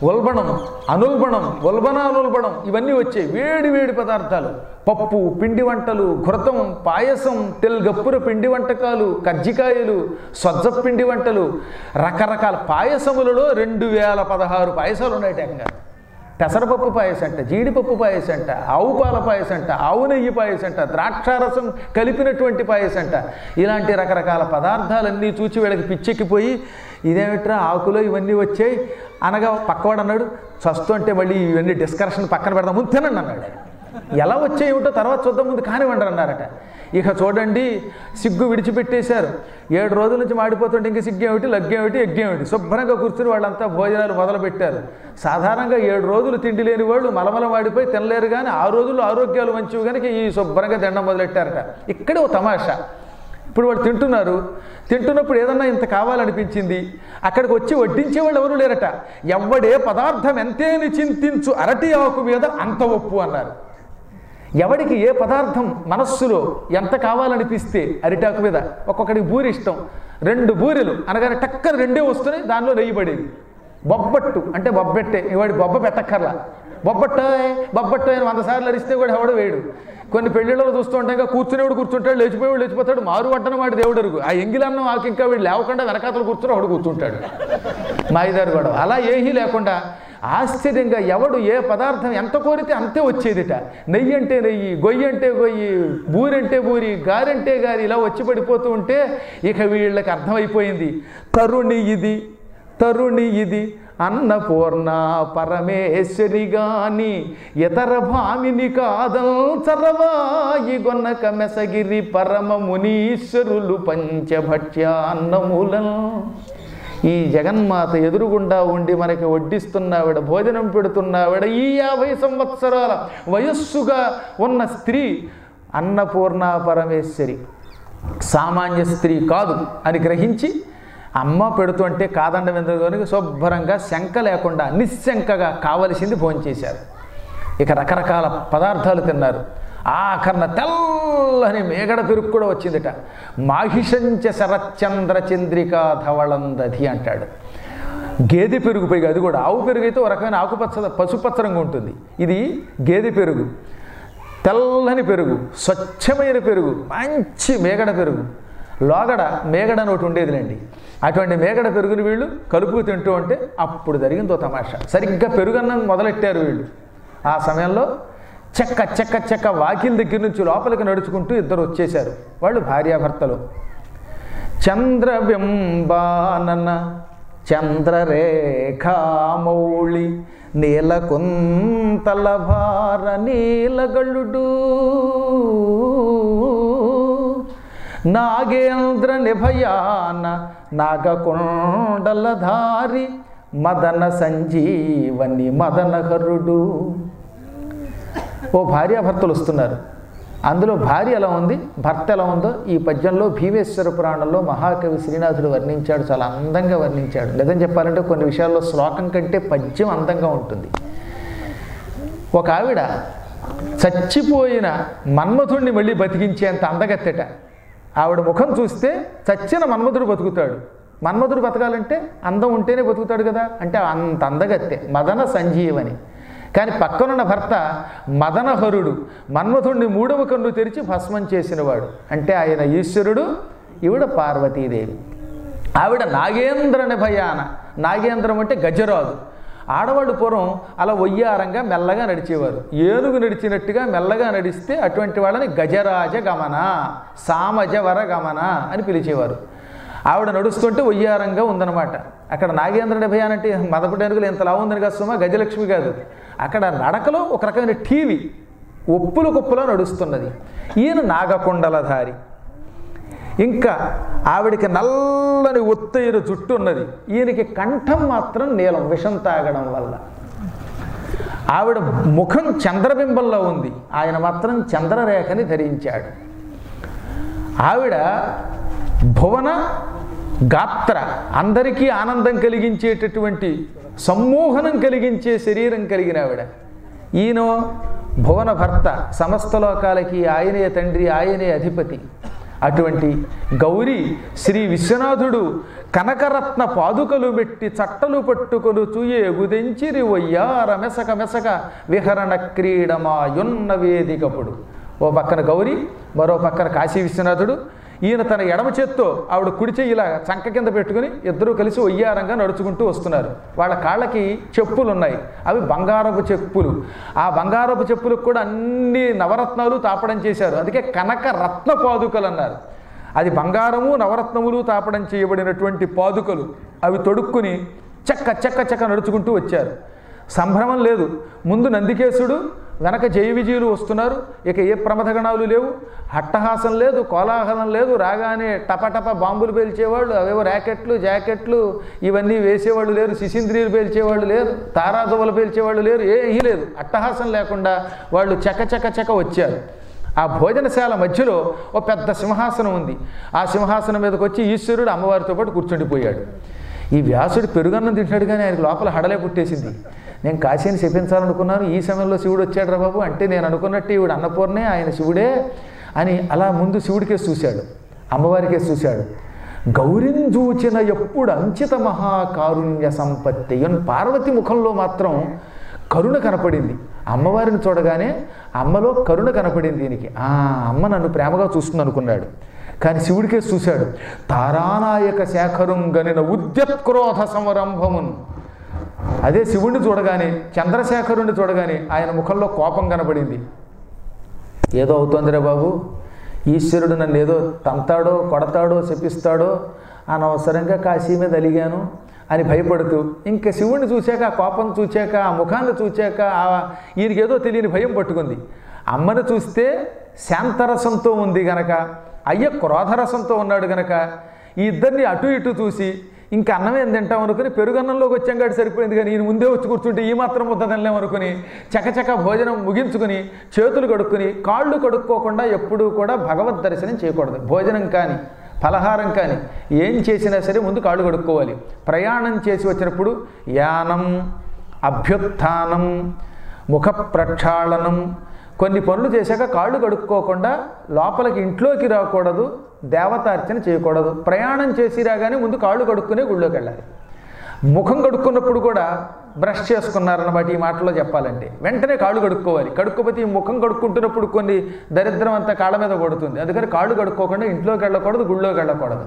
ఉల్బణం అనుల్బణం ఉల్బణానుల్బణం ఇవన్నీ వచ్చాయి వేడి వేడి పదార్థాలు పప్పు పిండి వంటలు ఘృతం పాయసం తెల్గప్పుర పిండి వంటకాలు కజ్జికాయలు సజ్జ పిండి వంటలు రకరకాల పాయసములలో రెండు వేల పదహారు పాయసాలు ఉన్నాయి ఏకంగా పెసరపప్పు పాయసం అంట జీడిపప్పు పాయసం అంట ఆవు పాల పాయసం అంట ఆవు నెయ్యి పాయసం అంట ద్రాక్షారసం కలిపినటువంటి పాయసం అంట ఇలాంటి రకరకాల పదార్థాలన్నీ చూచి వీళ్ళకి పిచ్చెక్కిపోయి ఇదేమిట్రా ఆకులో ఇవన్నీ వచ్చాయి అనగా పక్కవాడు అన్నాడు చస్తుంటే మళ్ళీ ఇవన్నీ డిస్కషన్ పక్కన పెడదాం ముందు తినండి అన్నాడు ఎలా వచ్చాయి ఏమిటో తర్వాత చూద్దాం ముందు కానివ్వండి అన్నారట ఇక చూడండి సిగ్గు విడిచిపెట్టేశారు ఏడు రోజుల నుంచి మాడిపోతుంటే ఇంక సిగ్గు ఏమిటి లగ్గేమిటి ఎగ్గేమిటి శుభ్రంగా కూర్చుని వాళ్ళంతా భోజనాలు మొదలు పెట్టారు సాధారణంగా ఏడు రోజులు తిండి లేని వాళ్ళు మలమల వాడిపోయి తినలేరు కానీ ఆ రోజుల్లో ఆరోగ్యాలు మంచివి కనుక ఈ శుభ్రంగా తినడం మొదలెట్టారట ఇక్కడే ఓ తమాషా ఇప్పుడు వాళ్ళు తింటున్నారు తింటున్నప్పుడు ఏదన్నా ఇంత కావాలనిపించింది అక్కడికి వచ్చి వడ్డించే వాళ్ళు ఎవరు లేరట ఎవడే పదార్థం ఎంతేని చింతించు అరటి ఆకు మీద అంత ఒప్పు అన్నారు ఎవడికి ఏ పదార్థం మనస్సులో ఎంత కావాలనిపిస్తే అరిటాకు మీద ఒక్కొక్కడికి బూరి ఇష్టం రెండు బూరెలు అనగానే టక్కన రెండే వస్తున్నాయి దానిలో నెయ్యి పడేది బొబ్బట్టు అంటే బొబ్బెట్టే వాడి బొబ్బ పెట్టక్కర్లా బొబ్బట్టాయ్ బొబ్బట్టాయ్ అని వంద సార్లు అరిస్తే కూడా ఎవడు వేయడు కొన్ని పెళ్ళిళ్ళలో చూస్తూ ఉంటాం ఇంకా కూర్చునేవాడు కూర్చుంటాడు లేచిపోయేవాడు లేచిపోతాడు మారు వంటన వాడి దేవుడు అరుగు ఆ ఎంగిలన్నం ఆకి ఇంకా వీడు లేవకుండా వెనకాతలు కూర్చుని వాడు కూర్చుంటాడు మాయిదారు కూడా అలా ఏమీ లేకుండా ఆశ్చర్యంగా ఎవడు ఏ పదార్థం ఎంత కోరితే అంతే వచ్చేదిట నెయ్యి అంటే నెయ్యి గొయ్యి అంటే గొయ్యి బూరంటే బూరి గారంటే గారి ఇలా వచ్చి పడిపోతూ ఉంటే ఇక వీళ్ళకి అర్థమైపోయింది తరుణి ఇది తరుణి ఇది అన్నపూర్ణ పరమేశ్వరి గాని ఇతర భామిని కాదం చరవాయి గొన్నక మెసగిరి పరమ మునీశ్వరులు పంచభక్ష్యాన్నములను ఈ జగన్మాత ఎదురుగుండా ఉండి మనకి వడ్డిస్తున్నావిడ భోజనం పెడుతున్నావిడ ఈ యాభై సంవత్సరాల వయస్సుగా ఉన్న స్త్రీ అన్నపూర్ణ పరమేశ్వరి సామాన్య స్త్రీ కాదు అని గ్రహించి అమ్మ పెడుతుంటే కాదండం ఎందుకు శుభ్రంగా శంక లేకుండా నిశ్శంకగా కావలసింది భోంచేశారు ఇక రకరకాల పదార్థాలు తిన్నారు ఆఖరణ తెల్లని మేగడ పెరుగు కూడా వచ్చిందిట మాహిషంచ శరచంద్ర చంద్రికా ధవళందధి అంటాడు గేదె పెరుగు పైగా అది కూడా ఆవు పెరుగు అయితే ఒక రకమైన ఆకుపచ్చ పసుపచ్చ రంగు ఉంటుంది ఇది గేదె పెరుగు తెల్లని పెరుగు స్వచ్ఛమైన పెరుగు మంచి మేగడ పెరుగు లోగడ మేగడ అని ఒకటి ఉండేదిలేండి అటువంటి మేగడ పెరుగుని వీళ్ళు కలుపు తింటూ ఉంటే అప్పుడు జరిగిందో తమాషా సరిగ్గా పెరుగన్నం మొదలెట్టారు వీళ్ళు ఆ సమయంలో చెక్క చెక్క చెక్క వాకిల దగ్గర నుంచి లోపలికి నడుచుకుంటూ ఇద్దరు వచ్చేశారు వాళ్ళు భార్యాభర్తలు చంద్రబింబానన చంద్రరేఖామౌళి నీలకుంతల భార నీలగళుడు నాగేంద్ర నిభయాన నాగకొండలధారి మదన సంజీవని మదనహరుడు ఓ భార్యాభర్తలు వస్తున్నారు అందులో భార్య ఎలా ఉంది భర్త ఎలా ఉందో ఈ పద్యంలో భీమేశ్వర పురాణంలో మహాకవి శ్రీనాథుడు వర్ణించాడు చాలా అందంగా వర్ణించాడు నిజం చెప్పాలంటే కొన్ని విషయాల్లో శ్లోకం కంటే పద్యం అందంగా ఉంటుంది ఒక ఆవిడ చచ్చిపోయిన మన్మథుడిని మళ్ళీ బతికించేంత అందగత్తెట ఆవిడ ముఖం చూస్తే చచ్చిన మన్మధుడు బతుకుతాడు మన్మధుడు బతకాలంటే అందం ఉంటేనే బతుకుతాడు కదా అంటే అంత అందగత్తె మదన సంజీవని కానీ పక్కనున్న భర్త మదనహరుడు మన్మథుడిని మూడవ కన్ను తెరిచి భస్మం చేసినవాడు అంటే ఆయన ఈశ్వరుడు ఈవిడ పార్వతీదేవి ఆవిడ నాగేంద్ర నిభయాన నాగేంద్రం అంటే గజరాజు ఆడవాళ్ళు పూర్వం అలా ఒయ్యారంగా మెల్లగా నడిచేవారు ఏనుగు నడిచినట్టుగా మెల్లగా నడిస్తే అటువంటి వాళ్ళని గజరాజ గమన సామజవర గమన అని పిలిచేవారు ఆవిడ నడుస్తుంటే ఒయ్యారంగా ఉందన్నమాట అక్కడ నాగేంద్ర నిభయాన్ అంటే మదపుటి ఏనుగులు ఇంతలా ఉందని కాదు సుమా గజలక్ష్మి కాదు అక్కడ నడకలో ఒక రకమైన టీవీ ఒప్పుల కుప్పలో నడుస్తున్నది ఈయన నాగకొండలధారి ఇంకా ఆవిడికి నల్లని ఒత్తైన జుట్టు ఉన్నది ఈయనకి కంఠం మాత్రం నీలం విషం తాగడం వల్ల ఆవిడ ముఖం చంద్రబింబంలో ఉంది ఆయన మాత్రం చంద్రరేఖని ధరించాడు ఆవిడ భువన గాత్ర అందరికీ ఆనందం కలిగించేటటువంటి సమ్మోహనం కలిగించే శరీరం కలిగిన ఆవిడ ఈయన భువన భర్త సమస్త లోకాలకి ఆయనే తండ్రి ఆయనే అధిపతి అటువంటి గౌరీ శ్రీ విశ్వనాథుడు కనకరత్న పాదుకలు పెట్టి చట్టలు పట్టుకొను చుయే గుదెంచిరి ఒయ్యార మెసక మెసక విహరణ క్రీడమాయున్న వేదికప్పుడు ఓ పక్కన గౌరి మరో పక్కన కాశీ విశ్వనాథుడు ఈయన తన ఎడమ చేత్తో ఆవిడ కుడి చెయ్యి ఇలా చంక కింద పెట్టుకుని ఇద్దరూ కలిసి ఒయ్యారంగా నడుచుకుంటూ వస్తున్నారు వాళ్ళ కాళ్ళకి చెప్పులు ఉన్నాయి అవి బంగారపు చెప్పులు ఆ బంగారపు చెప్పులకు కూడా అన్ని నవరత్నాలు తాపడం చేశారు అందుకే కనక రత్న పాదుకలు అన్నారు అది బంగారము నవరత్నములు తాపడం చేయబడినటువంటి పాదుకలు అవి తొడుక్కుని చెక్క చెక్క చెక్క నడుచుకుంటూ వచ్చారు సంభ్రమం లేదు ముందు నందికేశుడు వెనక జయ విజయులు వస్తున్నారు ఇక ఏ ప్రమథగణాలు లేవు హట్టహాసం లేదు కోలాహలం లేదు రాగానే టపటప బాంబులు పేల్చేవాళ్ళు అవేవో ర్యాకెట్లు జాకెట్లు ఇవన్నీ వేసేవాళ్ళు లేరు శిశింద్రియులు పేల్చేవాళ్ళు లేరు తారాదువలు పేల్చేవాళ్ళు లేరు ఏమీ లేదు అట్టహాసం లేకుండా వాళ్ళు చక చక చక వచ్చారు ఆ భోజనశాల మధ్యలో ఓ పెద్ద సింహాసనం ఉంది ఆ సింహాసనం మీదకి వచ్చి ఈశ్వరుడు అమ్మవారితో పాటు కూర్చుండిపోయాడు ఈ వ్యాసుడు పెరుగన్నం తింటాడు కానీ ఆయనకు లోపల హడలే పుట్టేసింది నేను కాశీని శపించాలనుకున్నాను ఈ సమయంలో శివుడు వచ్చాడు రా బాబు అంటే నేను అనుకున్నట్టు ఈవిడ అన్నపూర్ణే ఆయన శివుడే అని అలా ముందు శివుడికే చూశాడు అమ్మవారికే చూశాడు గౌరిని చూచిన ఎప్పుడు అంచిత మహాకారుణ్య సంపత్తి అని పార్వతి ముఖంలో మాత్రం కరుణ కనపడింది అమ్మవారిని చూడగానే అమ్మలో కరుణ కనపడింది దీనికి ఆ అమ్మ నన్ను ప్రేమగా చూస్తుంది అనుకున్నాడు కానీ శివుడికే చూశాడు తారానాయక శేఖరం గనిన ఉద్యత్క్రోధ సంరంభమున్ అదే శివుణ్ణి చూడగానే చంద్రశేఖరుణ్ణి చూడగానే ఆయన ముఖంలో కోపం కనపడింది ఏదో అవుతోందిరా బాబు ఈశ్వరుడు నన్ను ఏదో తంతాడో కొడతాడో శపిస్తాడో అనవసరంగా కాశీ మీద అలిగాను అని భయపడుతూ ఇంకా శివుణ్ణి చూశాక ఆ కోపం చూచాక ఆ ముఖాన్ని చూచాక ఆ ఈయనకేదో తెలియని భయం పట్టుకుంది అమ్మను చూస్తే శాంతరసంతో ఉంది గనక అయ్య క్రోధరసంతో ఉన్నాడు గనక ఈ ఇద్దరిని అటు ఇటు చూసి ఇంకా అన్నం ఏం తింటాం అనుకుని పెరుగన్నంలోకి వచ్చాం కాడి సరిపోయింది కానీ ఈయన ముందే వచ్చి కూర్చుంటే ఈ మాత్రం ముద్ద తినలేం అనుకుని చకచక భోజనం ముగించుకుని చేతులు కడుక్కుని కాళ్ళు కడుక్కోకుండా ఎప్పుడూ కూడా భగవద్ దర్శనం చేయకూడదు భోజనం కానీ ఫలహారం కానీ ఏం చేసినా సరే ముందు కాళ్ళు కడుక్కోవాలి ప్రయాణం చేసి వచ్చినప్పుడు యానం అభ్యుత్థానం ముఖ ప్రక్షాళనం కొన్ని పనులు చేశాక కాళ్ళు కడుక్కోకుండా లోపలికి ఇంట్లోకి రాకూడదు దేవతార్చన చేయకూడదు ప్రయాణం చేసి రాగానే ముందు కాళ్ళు కడుక్కునే గుళ్ళోకి వెళ్ళాలి ముఖం కడుక్కున్నప్పుడు కూడా బ్రష్ చేసుకున్నారన్నమాట ఈ మాటలో చెప్పాలంటే వెంటనే కాళ్ళు కడుక్కోవాలి కడుక్కోపోతే ఈ ముఖం కడుక్కుంటున్నప్పుడు కొన్ని దరిద్రం అంతా కాళ్ళ మీద పడుతుంది అందుకని కాళ్ళు కడుక్కోకుండా ఇంట్లోకి వెళ్ళకూడదు గుళ్ళోకి వెళ్ళకూడదు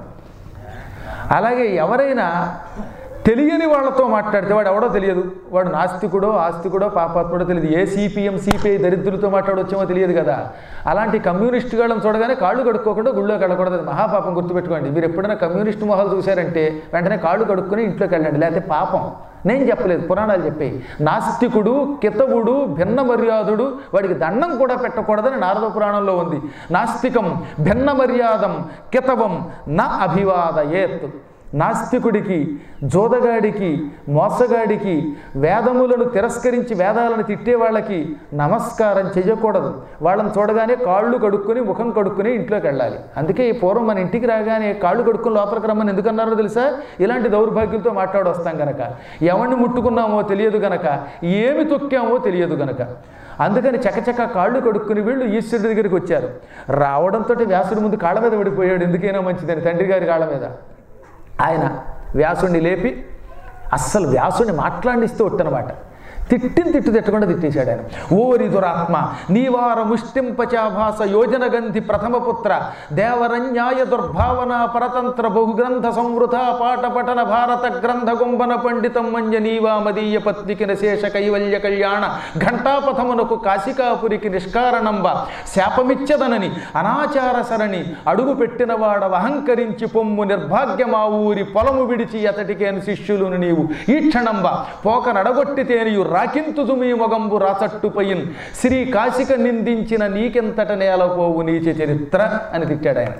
అలాగే ఎవరైనా తెలియని వాళ్ళతో మాట్లాడితే వాడు ఎవడో తెలియదు వాడు నాస్తికుడో ఆస్తికుడో పాపాత్ముడో తెలియదు ఏ సిపిఎం సిపిఐ దరిద్రులతో మాట్లాడొచ్చేమో తెలియదు కదా అలాంటి కమ్యూనిస్ట్ గాళ్ళని చూడగానే కాళ్ళు కడుక్కోకుండా గుళ్ళోకి వెళ్ళకూడదు అది మహాపాపం గుర్తుపెట్టుకోండి మీరు ఎప్పుడైనా కమ్యూనిస్ట్ మొహాలు చూశారంటే వెంటనే కాళ్ళు కడుక్కొని ఇంట్లోకి వెళ్ళండి లేకపోతే పాపం నేను చెప్పలేదు పురాణాలు చెప్పాయి నాస్తికుడు కితవుడు భిన్న మర్యాదుడు వాడికి దండం కూడా పెట్టకూడదని నారద పురాణంలో ఉంది నాస్తికం భిన్న మర్యాదం కితవం నా అభివాదయేత్ నాస్తికుడికి జోదగాడికి మోసగాడికి వేదములను తిరస్కరించి వేదాలను తిట్టే వాళ్ళకి నమస్కారం చేయకూడదు వాళ్ళని చూడగానే కాళ్ళు కడుక్కొని ముఖం కడుక్కొని ఇంట్లోకి వెళ్ళాలి అందుకే ఈ పూర్వం మన ఇంటికి రాగానే కాళ్ళు కడుక్కొని లోపలికి రమ్మని ఎందుకన్నారో తెలుసా ఇలాంటి దౌర్భాగ్యులతో మాట్లాడి వస్తాం గనక ఎవరిని ముట్టుకున్నామో తెలియదు గనక ఏమి తొక్కామో తెలియదు గనక అందుకని చకచక కాళ్ళు కడుక్కుని వీళ్ళు ఈశ్వరుడి దగ్గరికి వచ్చారు రావడంతో వ్యాసుడి ముందు కాళ్ళ మీద పడిపోయాడు ఎందుకైనా మంచిదని తండ్రి గారి కాళ్ళ మీద ఆయన వ్యాసుడిని లేపి అస్సలు వ్యాసుడిని మాట్లాడిస్తూ ఒట్టనమాట తిట్టిన తిట్టు తిట్టకుండా తిట్టేశాడు ఆయన ఓరి దురాత్మ నీవార ముష్టింపచాభాస యోజన గంధి ప్రథమపుత్ర దేవరన్యాయ దుర్భావన పరతంత్ర బహుగ్రంథ సంవృత పాట పఠన భారత గ్రంథ గుంబన పండితం మంజ నీవా మదీయ పత్నికిన శేష కైవల్య కళ్యాణ ఘంటాపథమునకు కాశికాపురికి నిష్కారణంబ శాపమిచ్చదనని అనాచార సరణి అడుగు పెట్టినవాడ అహంకరించి పొమ్ము నిర్భాగ్యమా ఊరి పొలము విడిచి అతటికేను శిష్యులును నీవు ఈ క్షణంబ పోక నడగొట్టితేనియు రాకింతుదు మీ మొగంబు రాచట్టుపయిన్ శ్రీ కాశిక నిందించిన నీకెంతట నేలపోవు నీచ చరిత్ర అని తిట్టాడు ఆయన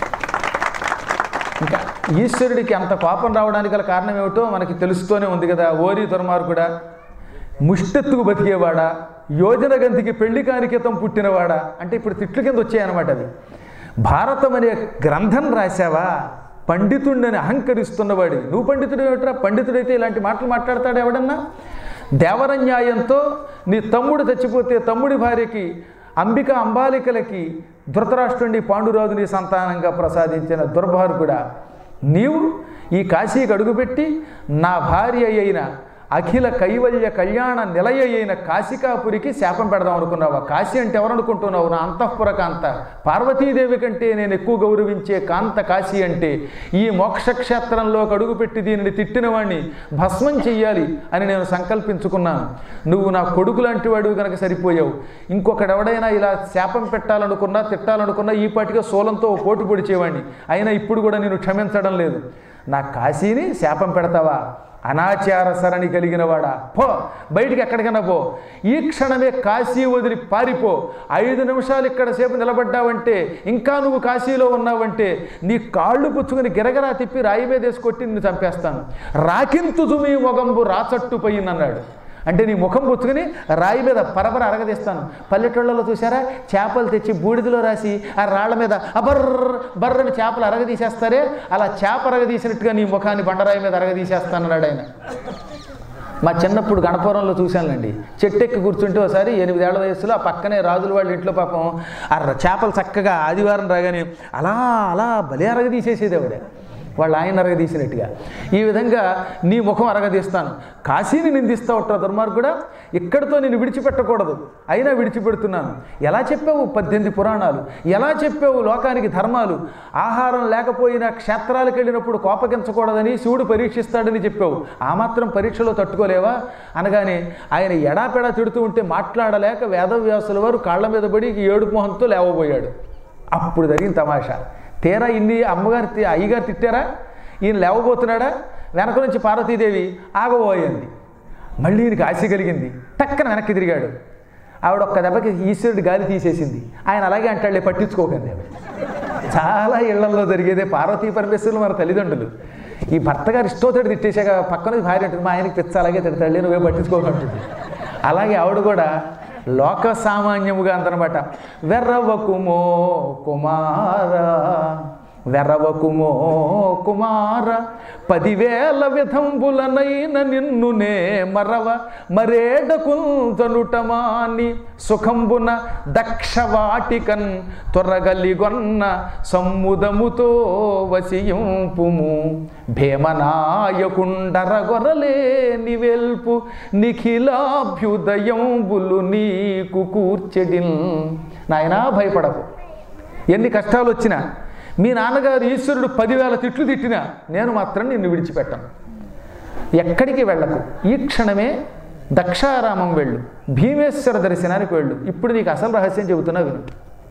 ఇంకా ఈశ్వరుడికి అంత కోపం రావడానికి గల కారణం ఏమిటో మనకి తెలుస్తూనే ఉంది కదా ఓరి దుర్మార్గుడా ముష్టెత్తుకు బతికేవాడా యోజన గంతికి పెళ్లి కానికేతం పుట్టినవాడా అంటే ఇప్పుడు తిట్లు కింద వచ్చాయన్నమాట అవి భారతం అనే గ్రంథం రాశావా పండితుడిని అహంకరిస్తున్నవాడి నువ్వు పండితుడు ఏమిట్రా పండితుడైతే ఇలాంటి మాటలు మాట్లాడతాడు ఎవడన్నా దేవరన్యాయంతో నీ తమ్ముడు చచ్చిపోతే తమ్ముడి భార్యకి అంబిక అంబాలికలకి ధృతరాష్ట్రుని పాండురాజుని సంతానంగా ప్రసాదించిన దుర్భార్గుడా నీవు ఈ కాశీకి అడుగుపెట్టి నా భార్య అయిన అఖిల కైవల్య కళ్యాణ నిలయ అయిన కాశికాపురికి శాపం పెడదాం అనుకున్నావా కాశీ అంటే ఎవరు అనుకుంటున్నావు నా అంతఃపుర కాంత పార్వతీదేవి కంటే నేను ఎక్కువ గౌరవించే కాంత కాశీ అంటే ఈ మోక్షక్షేత్రంలోకి అడుగుపెట్టి దీనిని తిట్టిన వాడిని భస్మం చెయ్యాలి అని నేను సంకల్పించుకున్నాను నువ్వు నా కొడుకు లాంటి వాడు కనుక సరిపోయావు ఇంకొకడెవడైనా ఇలా శాపం పెట్టాలనుకున్నా తిట్టాలనుకున్నా ఈ పాటిగా సోలంతో ఓ పోటు పొడిచేవాడిని అయినా ఇప్పుడు కూడా నేను క్షమించడం లేదు నా కాశీని శాపం పెడతావా అనాచార సరణి కలిగిన వాడా పో బయటికి ఎక్కడికైనా పో ఈ క్షణమే కాశీ వదిలి పారిపో ఐదు నిమిషాలు ఇక్కడ సేపు నిలబడ్డావంటే ఇంకా నువ్వు కాశీలో ఉన్నావంటే నీ కాళ్ళు పుచ్చుకుని గిరగరా తిప్పి రాయి మీద వేసి కొట్టి నిన్ను చంపేస్తాను రాకింతు మీ మొగంబు రాచట్టు పోయిందన్నాడు అంటే నీ ముఖం పుచ్చుకుని రాయి మీద పరపర అరగదీస్తాను పల్లెటూళ్ళలో చూసారా చేపలు తెచ్చి బూడిదలో రాసి ఆ రాళ్ల మీద అబర్ర బర్రని చేపలు అరగదీసేస్తారే అలా చేప అరగదీసినట్టుగా నీ ముఖాన్ని బండరాయి మీద అరగదీసేస్తానన్నాడు ఆయన మా చిన్నప్పుడు గణపురంలో చూశానులేండి చెట్టెక్కి కూర్చుంటే ఒకసారి ఎనిమిదేళ్ల వయసులో ఆ పక్కనే రాజుల వాళ్ళ ఇంట్లో పాపం ఆ చేపలు చక్కగా ఆదివారం రాగానే అలా అలా బలి అరగదీసేసేది ఆవిడ వాళ్ళు ఆయన అరగదీసినట్టుగా ఈ విధంగా నీ ముఖం అరగదీస్తాను కాశీని నిందిస్తా ఉంటావు దుర్మార్గుడా ఇక్కడితో నేను విడిచిపెట్టకూడదు అయినా విడిచిపెడుతున్నాను ఎలా చెప్పావు పద్దెనిమిది పురాణాలు ఎలా చెప్పావు లోకానికి ధర్మాలు ఆహారం లేకపోయినా క్షేత్రాలకు వెళ్ళినప్పుడు కోపగించకూడదని శివుడు పరీక్షిస్తాడని చెప్పావు ఆ మాత్రం పరీక్షలో తట్టుకోలేవా అనగానే ఆయన ఎడాపెడా తిడుతూ ఉంటే మాట్లాడలేక వేదవ్యాసుల వారు కాళ్ళ మీద పడి ఏడుపు మొహంతో లేవబోయాడు అప్పుడు జరిగిన తమాషా తీరా ఇన్ని అమ్మగారు తి- అయ్యగారు తిట్టారా ఈయన లేవబోతున్నాడా వెనక నుంచి పార్వతీదేవి ఆగబోయింది మళ్ళీ ఈయనకి ఆశ కలిగింది టక్కన వెనక్కి తిరిగాడు ఆవిడ ఒక్క దెబ్బకి ఈశ్వరుడి గాలి తీసేసింది ఆయన అలాగే అంటాడులే పట్టించుకోకండి ఆవిడ చాలా ఇళ్లలో జరిగేదే పార్వతీ పరమేశ్వరులు మన తల్లిదండ్రులు ఈ భర్త గారు ఇష్టోతోటి తిట్టేశాక పక్కన భార్య అంటుంది మా ఆయనకి తెచ్చ అలాగే తిడతాడులే నువ్వే పట్టించుకోకంటుంది అలాగే ఆవిడ కూడా లోక సామాన్యముగా అందనమాట వెర్రవకుమో కుమార వెర్రవకుమో కుమార పదివేల విధంబులనైన నిన్నునే మరవ మరేడకుంతనుటమాని సుఖంబున దక్షవాటికన్ త్వరగలిగొన్న సమ్ముదముతో వసియంపుము భీమనాయకుండరగొరలే నివెల్పు నిఖిలాభ్యుదయంబులు నీకు కూర్చెడిన్ నాయనా భయపడకు ఎన్ని కష్టాలు వచ్చినా మీ నాన్నగారు ఈశ్వరుడు పదివేల తిట్లు తిట్టినా నేను మాత్రం నిన్ను విడిచిపెట్టను ఎక్కడికి వెళ్ళకు ఈ క్షణమే దక్షారామం వెళ్ళు భీమేశ్వర దర్శనానికి వెళ్ళు ఇప్పుడు నీకు అసలు రహస్యం చెబుతున్నా విను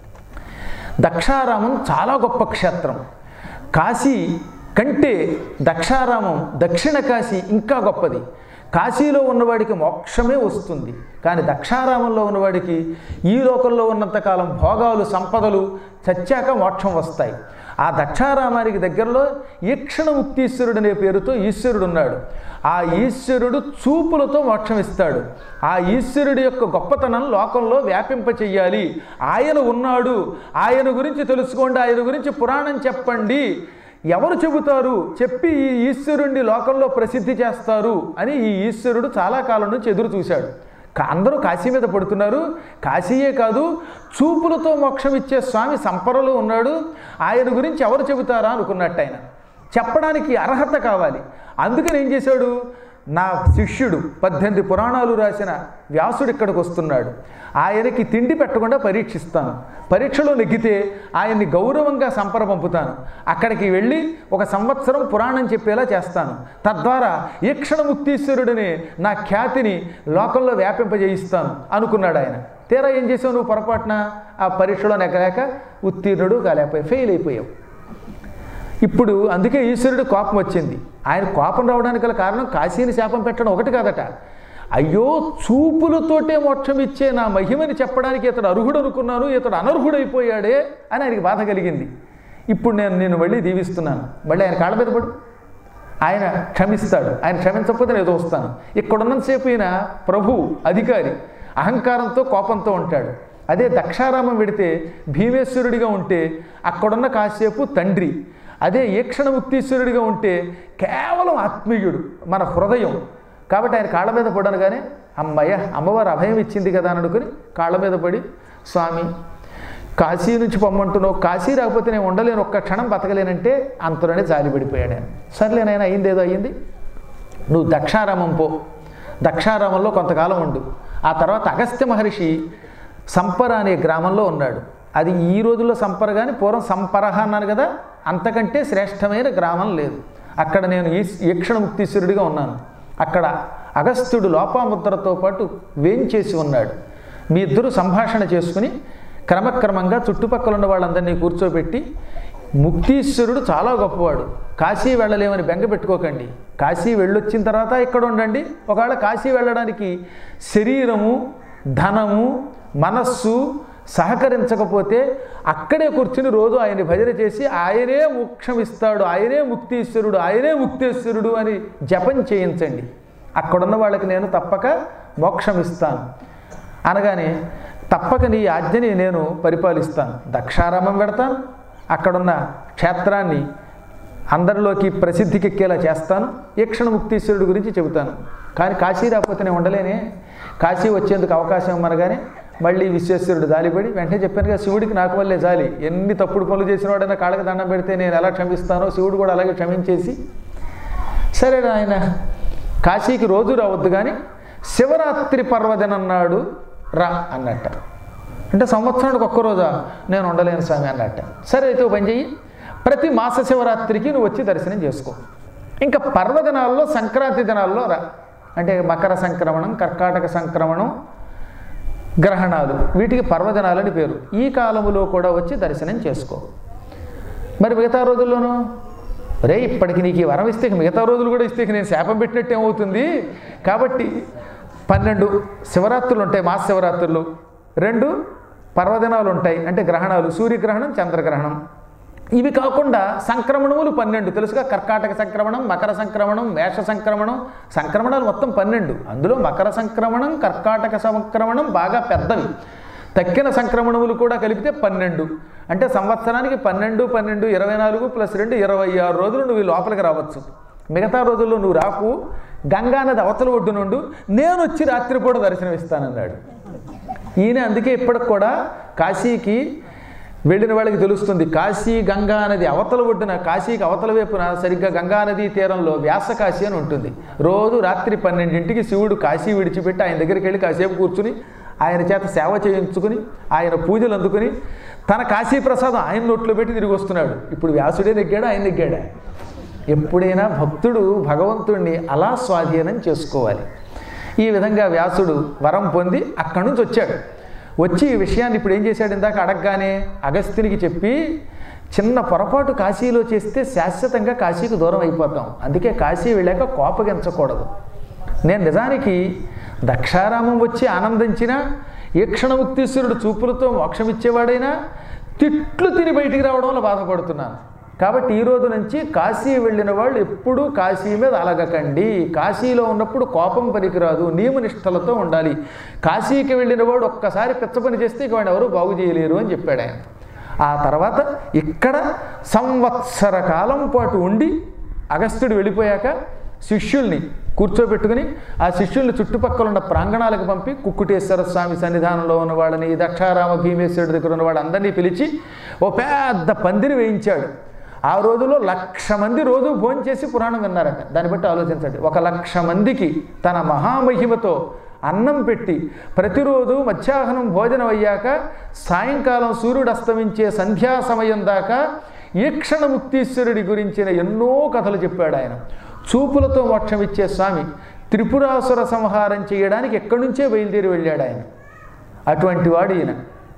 దక్షారామం చాలా గొప్ప క్షేత్రం కాశీ కంటే దక్షారామం దక్షిణ కాశీ ఇంకా గొప్పది కాశీలో ఉన్నవాడికి మోక్షమే వస్తుంది కానీ దక్షారామంలో ఉన్నవాడికి ఈ లోకంలో ఉన్నంతకాలం భోగాలు సంపదలు చచ్చాక మోక్షం వస్తాయి ఆ దక్షారామానికి దగ్గరలో ఈక్షణ ముక్తీశ్వరుడు అనే పేరుతో ఈశ్వరుడు ఉన్నాడు ఆ ఈశ్వరుడు చూపులతో మోక్షం ఇస్తాడు ఆ ఈశ్వరుడి యొక్క గొప్పతనం లోకంలో వ్యాపింప చెయ్యాలి ఆయన ఉన్నాడు ఆయన గురించి తెలుసుకోండి ఆయన గురించి పురాణం చెప్పండి ఎవరు చెబుతారు చెప్పి ఈ ఈశ్వరుణ్ణి లోకంలో ప్రసిద్ధి చేస్తారు అని ఈ ఈశ్వరుడు చాలా కాలం నుంచి ఎదురు చూశాడు కా- అందరూ కాశీ మీద పడుతున్నారు కాశీయే కాదు చూపులతో మోక్షం ఇచ్చే స్వామి సంపరలో ఉన్నాడు ఆయన గురించి ఎవరు చెబుతారా అనుకున్నట్టు ఆయన చెప్పడానికి అర్హత కావాలి అందుకని ఏం చేశాడు నా శిష్యుడు పద్దెనిమిది పురాణాలు రాసిన వ్యాసుడు ఇక్కడికి వస్తున్నాడు ఆయనకి తిండి పెట్టకుండా పరీక్షిస్తాను పరీక్షలో నెగ్గితే ఆయన్ని గౌరవంగా సంపర పంపుతాను అక్కడికి వెళ్ళి ఒక సంవత్సరం పురాణం చెప్పేలా చేస్తాను తద్వారా ఈక్షణ ముక్తీశ్వరుడిని నా ఖ్యాతిని లోకంలో వ్యాపింపజేయిస్తాను అనుకున్నాడు ఆయన తీరా ఏం చేసావు నువ్వు పొరపాటున ఆ పరీక్షలో నెగ్గలేక ఉత్తీర్ణుడు కాలేకపోయి ఫెయిల్ అయిపోయావు ఇప్పుడు అందుకే ఈశ్వరుడు కోపం వచ్చింది ఆయన కోపం రావడానికి గల కారణం కాశీని శాపం పెట్టడం ఒకటి కాదట అయ్యో చూపులతోటే మోక్షం ఇచ్చే నా మహిమని చెప్పడానికి ఇతడు అర్హుడు అనుకున్నాను ఇతడు అనర్హుడైపోయాడే అని ఆయనకి బాధ కలిగింది ఇప్పుడు నేను నేను మళ్ళీ దీవిస్తున్నాను మళ్ళీ ఆయన కాళ్ళ మీద పడు ఆయన క్షమిస్తాడు ఆయన క్షమించకపోతే నేను ఏదో వస్తాను ఇక్కడున్నంతసేపు ఈయన ప్రభు అధికారి అహంకారంతో కోపంతో ఉంటాడు అదే దక్షారామం పెడితే భీమేశ్వరుడిగా ఉంటే అక్కడున్న కాసేపు తండ్రి అదే ఈక్షణ ముక్తీశ్వరుడిగా ఉంటే కేవలం ఆత్మీయుడు మన హృదయం కాబట్టి ఆయన కాళ్ళ మీద పడనగానే అమ్మయ్య అమ్మవారు అభయం ఇచ్చింది కదా అని అనుకుని కాళ్ళ మీద పడి స్వామి కాశీ నుంచి పొమ్మంటున్నావు కాశీ రాకపోతే నేను ఉండలేను ఒక్క క్షణం బతకలేనంటే అంతలోనే జాలి పడిపోయాడు ఆయన సర్లేనైనా అయింది ఏదో అయ్యింది నువ్వు దక్షారామం పో దక్షారామంలో కొంతకాలం ఉండు ఆ తర్వాత అగస్త్య మహర్షి సంపర అనే గ్రామంలో ఉన్నాడు అది ఈ రోజుల్లో సంపర కానీ పూర్వం సంపరహ అన్నాను కదా అంతకంటే శ్రేష్టమైన గ్రామం లేదు అక్కడ నేను ఈ ఈక్షణ ముక్తీశ్వరుడిగా ఉన్నాను అక్కడ అగస్త్యుడు లోపాముద్రతో పాటు వేంచేసి ఉన్నాడు మీ ఇద్దరు సంభాషణ చేసుకుని క్రమక్రమంగా చుట్టుపక్కల ఉన్న వాళ్ళందరినీ కూర్చోబెట్టి ముక్తీశ్వరుడు చాలా గొప్పవాడు కాశీ వెళ్ళలేమని బెంగ పెట్టుకోకండి కాశీ వెళ్ళొచ్చిన తర్వాత ఇక్కడ ఉండండి ఒకవేళ కాశీ వెళ్ళడానికి శరీరము ధనము మనస్సు సహకరించకపోతే అక్కడే కూర్చుని రోజు ఆయన భజన చేసి ఆయనే మోక్షం ఇస్తాడు ఆయనే ముక్తీశ్వరుడు ఆయనే ముక్తేశ్వరుడు అని జపం చేయించండి అక్కడున్న వాళ్ళకి నేను తప్పక మోక్షం ఇస్తాను అనగానే తప్పక నీ ఆజ్ఞని నేను పరిపాలిస్తాను దక్షారామం పెడతాను అక్కడున్న క్షేత్రాన్ని అందరిలోకి ప్రసిద్ధికెక్కేలా చేస్తాను ఈక్షణ ముక్తీశ్వరుడు గురించి చెబుతాను కానీ కాశీ రాకపోతే నేను ఉండలేనే కాశీ వచ్చేందుకు అవకాశం ఇమ్మనగానే మళ్ళీ విశ్వేశ్వరుడు జాలిపడి వెంటనే చెప్పాను కదా శివుడికి నాకు వల్లే జాలి ఎన్ని తప్పుడు పనులు చేసిన వాడైనా కాళ్ళకి దండం పెడితే నేను ఎలా క్షమిస్తానో శివుడు కూడా అలాగే క్షమించేసి సరే ఆయన కాశీకి రోజు రావద్దు కానీ శివరాత్రి పర్వదినం నాడు రా అన్నట్ట అంటే సంవత్సరానికి ఒక్క రోజా నేను ఉండలేను స్వామి అన్నట్ట సరే అయితే ఓ పని చెయ్యి ప్రతి మాస శివరాత్రికి నువ్వు వచ్చి దర్శనం చేసుకో ఇంకా పర్వదినాల్లో సంక్రాంతి దినాల్లో రా అంటే మకర సంక్రమణం కర్కాటక సంక్రమణం గ్రహణాలు వీటికి పర్వదినాలని పేరు ఈ కాలములో కూడా వచ్చి దర్శనం చేసుకో మరి మిగతా రోజుల్లోనూ రే ఇప్పటికి నీకు ఈ వరం ఇస్తే ఇక మిగతా రోజులు కూడా ఇస్తే ఇక నేను శాపం పెట్టినట్టు ఏమవుతుంది కాబట్టి పన్నెండు శివరాత్రులు ఉంటాయి మాస శివరాత్రులు రెండు పర్వదినాలు ఉంటాయి అంటే గ్రహణాలు సూర్యగ్రహణం చంద్రగ్రహణం ఇవి కాకుండా సంక్రమణములు పన్నెండు తెలుసుగా కర్కాటక సంక్రమణం మకర సంక్రమణం మేష సంక్రమణం సంక్రమణాలు మొత్తం పన్నెండు అందులో మకర సంక్రమణం కర్కాటక సంక్రమణం బాగా పెద్దవి తక్కిన సంక్రమణములు కూడా కలిపితే పన్నెండు అంటే సంవత్సరానికి పన్నెండు పన్నెండు ఇరవై నాలుగు ప్లస్ రెండు ఇరవై ఆరు రోజులు నువ్వు ఈ లోపలికి రావచ్చు మిగతా రోజుల్లో నువ్వు రాకు గంగా నది అవతల ఒడ్డు నుండు నేను వచ్చి రాత్రిపూట దర్శనం ఇస్తానన్నాడు ఈయన అందుకే ఇప్పటికి కూడా కాశీకి వెళ్ళిన వాళ్ళకి తెలుస్తుంది కాశీ గంగా నది అవతల ఒడ్డున కాశీకి అవతల వైపున సరిగ్గా గంగా నదీ తీరంలో వ్యాస కాశీ అని ఉంటుంది రోజు రాత్రి పన్నెండింటికి శివుడు కాశీ విడిచిపెట్టి ఆయన దగ్గరికి వెళ్ళి కాసేపు కూర్చుని ఆయన చేత సేవ చేయించుకుని ఆయన పూజలు అందుకుని తన కాశీ ప్రసాదం ఆయన నోట్లో పెట్టి తిరిగి వస్తున్నాడు ఇప్పుడు వ్యాసుడే నెగ్గాడు ఆయన నెగ్గాడా ఎప్పుడైనా భక్తుడు భగవంతుణ్ణి అలా స్వాధీనం చేసుకోవాలి ఈ విధంగా వ్యాసుడు వరం పొంది అక్కడి నుంచి వచ్చాడు వచ్చి ఈ విషయాన్ని ఇప్పుడు ఏం చేశాడు ఇందాక అడగగానే అగస్త్యునికి చెప్పి చిన్న పొరపాటు కాశీలో చేస్తే శాశ్వతంగా కాశీకి దూరం అయిపోతాం అందుకే కాశీ వెళ్ళాక కోపగించకూడదు నేను నిజానికి దక్షారామం వచ్చి ఆనందించిన ఈక్షణముక్తీశ్వరుడు చూపులతో మోక్షం ఇచ్చేవాడైనా తిట్లు తిని బయటికి రావడంలో బాధపడుతున్నాను కాబట్టి ఈ రోజు నుంచి కాశీ వెళ్ళిన వాళ్ళు ఎప్పుడూ కాశీ మీద అలగకండి కాశీలో ఉన్నప్పుడు కోపం పనికిరాదు నియమనిష్టలతో ఉండాలి కాశీకి వెళ్ళిన వాడు ఒక్కసారి పిచ్చ పని చేస్తే ఇక వాడు ఎవరు బాగు చేయలేరు అని చెప్పాడు ఆయన ఆ తర్వాత ఇక్కడ సంవత్సర కాలం పాటు ఉండి అగస్త్యుడు వెళ్ళిపోయాక శిష్యుల్ని కూర్చోబెట్టుకుని ఆ శిష్యుల్ని చుట్టుపక్కల ఉన్న ప్రాంగణాలకు పంపి కుక్కుటేశ్వర స్వామి సన్నిధానంలో ఉన్న వాళ్ళని దక్షారామ భీమేశ్వరుడి దగ్గర ఉన్న వాళ్ళందరినీ పిలిచి ఓ పెద్ద పందిరి వేయించాడు ఆ రోజులో లక్ష మంది రోజు భోంచేసి పురాణం విన్నారట దాన్ని బట్టి ఆలోచించండి ఒక లక్ష మందికి తన మహామహిమతో అన్నం పెట్టి ప్రతిరోజు మధ్యాహ్నం భోజనం అయ్యాక సాయంకాలం సూర్యుడు అస్తమించే సంధ్యా సమయం దాకా ఈక్షణ ముక్తీశ్వరుడి గురించిన ఎన్నో కథలు చెప్పాడు ఆయన చూపులతో మోక్షం ఇచ్చే స్వామి త్రిపురాసుర సంహారం చేయడానికి ఎక్కడి నుంచే బయలుదేరి వెళ్ళాడు ఆయన అటువంటి వాడు ఈయన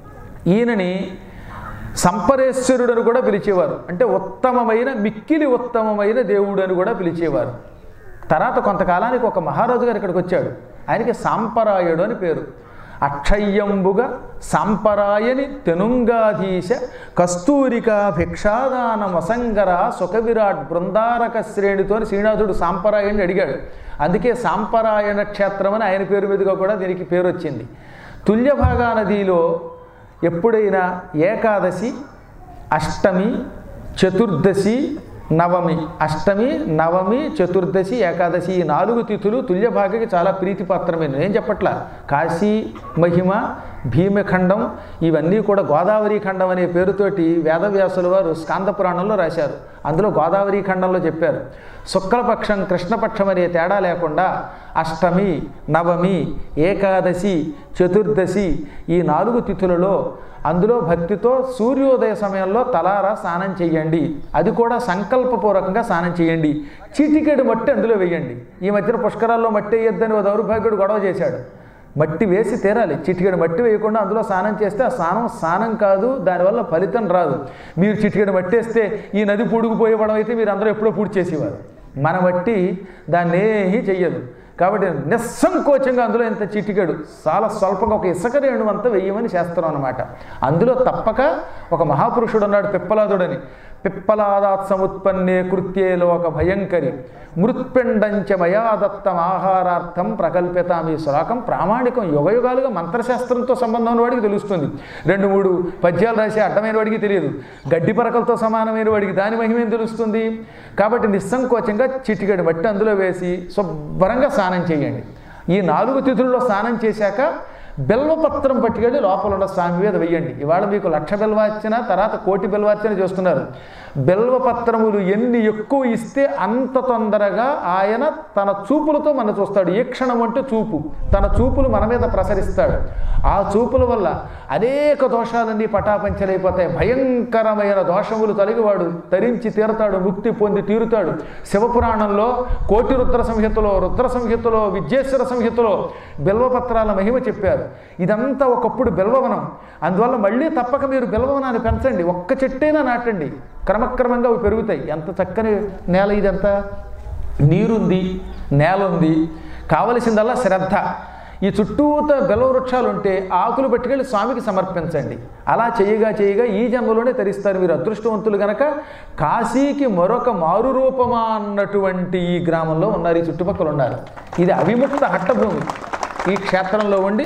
ఈయనని సంపరేశ్వరుడని కూడా పిలిచేవారు అంటే ఉత్తమమైన మిక్కిలి ఉత్తమమైన దేవుడు అని కూడా పిలిచేవారు తర్వాత కొంతకాలానికి ఒక మహారాజు గారు ఇక్కడికి వచ్చాడు ఆయనకి సాంపరాయుడు అని పేరు అక్షయ్యంబుగా సాంపరాయని తెనుంగాధీశ కస్తూరిక భిక్షాదాన మసంగర సుఖవిరాట్ బృందారక శ్రేణితో శ్రీనాథుడు సాంపరాయణ్ణి అడిగాడు అందుకే సాంపరాయణ క్షేత్రం అని ఆయన పేరు మీదుగా కూడా దీనికి పేరు వచ్చింది తుల్యభాగా నదిలో ఎప్పుడైనా ఏకాదశి అష్టమి చతుర్దశి నవమి అష్టమి నవమి చతుర్దశి ఏకాదశి ఈ నాలుగు తిథులు తుల్యభాగకి చాలా ప్రీతిపాత్రమైనవి ఏం చెప్పట్లా కాశీ మహిమ భీమఖండం ఇవన్నీ కూడా గోదావరి ఖండం అనే పేరుతోటి వేదవ్యాసుల వారు స్కాంద పురాణంలో రాశారు అందులో గోదావరి ఖండంలో చెప్పారు శుక్లపక్షం కృష్ణపక్షం అనే తేడా లేకుండా అష్టమి నవమి ఏకాదశి చతుర్దశి ఈ నాలుగు తిథులలో అందులో భక్తితో సూర్యోదయ సమయంలో తలారా స్నానం చేయండి అది కూడా సంకల్పపూర్వకంగా స్నానం చేయండి చీటికేడు మట్టి అందులో వేయండి ఈ మధ్యన పుష్కరాల్లో మట్టి వేయొద్దని ఓ దౌర్భాగ్యుడు గొడవ చేశాడు మట్టి వేసి తీరాలి చిటికెడు మట్టి వేయకుండా అందులో స్నానం చేస్తే ఆ స్నానం స్నానం కాదు దానివల్ల ఫలితం రాదు మీరు చిటికెడు మట్టి వేస్తే ఈ నది పూడుకుపోయేవడం అయితే మీరు అందరూ ఎప్పుడో పూర్తి చేసేవారు మన మట్టి దాన్ని ఏమీ చెయ్యదు కాబట్టి నిస్సంకోచంగా అందులో ఇంత చిటికెడు చాలా స్వల్పంగా ఒక ఇసుక రేణు అంతా వెయ్యమని శాస్త్రం అనమాట అందులో తప్పక ఒక మహాపురుషుడు ఉన్నాడు పిప్పలాదుడని పిప్పలాదాత్ సముత్పన్నే కృత్యే లోక భయంకరి మృత్పిండంచ మయా దత్తం ఆహారార్థం ప్రకల్పితాం ఈ శ్లోకం ప్రామాణికం యుగయుగాలుగా మంత్రశాస్త్రంతో సంబంధం ఉన్న వాడికి తెలుస్తుంది రెండు మూడు పద్యాలు రాసే అడ్డమైన వాడికి తెలియదు గడ్డి పరకలతో సమానమైన వాడికి దాని మహిమేం తెలుస్తుంది కాబట్టి నిస్సంకోచంగా చిటికెడు మట్టి అందులో వేసి శుభ్రంగా స్నానం చేయండి ఈ నాలుగు తిథుల్లో స్నానం చేశాక బెల్వపత్రం పట్టుకెళ్ళి లోపల ఉన్న స్వామి మీద వెయ్యండి ఇవాళ మీకు లక్ష బెల్వార్చన తర్వాత కోటి బెల్వార్చన చేస్తున్నారు బెల్వపత్రములు ఎన్ని ఎక్కువ ఇస్తే అంత తొందరగా ఆయన తన చూపులతో మన చూస్తాడు ఏ క్షణం అంటే చూపు తన చూపులు మన మీద ప్రసరిస్తాడు ఆ చూపుల వల్ల అనేక దోషాలన్నీ పటాపంచలైపోతాయి భయంకరమైన దోషములు తొలగివాడు తరించి తీరతాడు ముక్తి పొంది తీరుతాడు శివపురాణంలో కోటి రుద్ర సంహితలో రుద్ర సంహితలో విద్యేశ్వర సంహితలో బిల్వపత్రాల మహిమ చెప్పారు ఇదంతా ఒకప్పుడు బిల్వవనం అందువల్ల మళ్ళీ తప్పక మీరు బిల్వవనాన్ని పెంచండి ఒక్క చెట్టైనా నాటండి క్రమక్రమంగా అవి పెరుగుతాయి ఎంత చక్కని నేల ఇదంతా నీరుంది నేల ఉంది కావలసిందల్లా శ్రద్ధ ఈ చుట్టూత బెలవ వృక్షాలు ఉంటే ఆకులు పట్టుకెళ్ళి స్వామికి సమర్పించండి అలా చేయగా చేయగా ఈ జన్మలోనే తరిస్తారు మీరు అదృష్టవంతులు గనక కాశీకి మరొక మారు రూపమా అన్నటువంటి ఈ గ్రామంలో ఉన్నారు ఈ చుట్టుపక్కల ఉన్నారు ఇది అవిముక్త హట్టభూమి ఈ క్షేత్రంలో ఉండి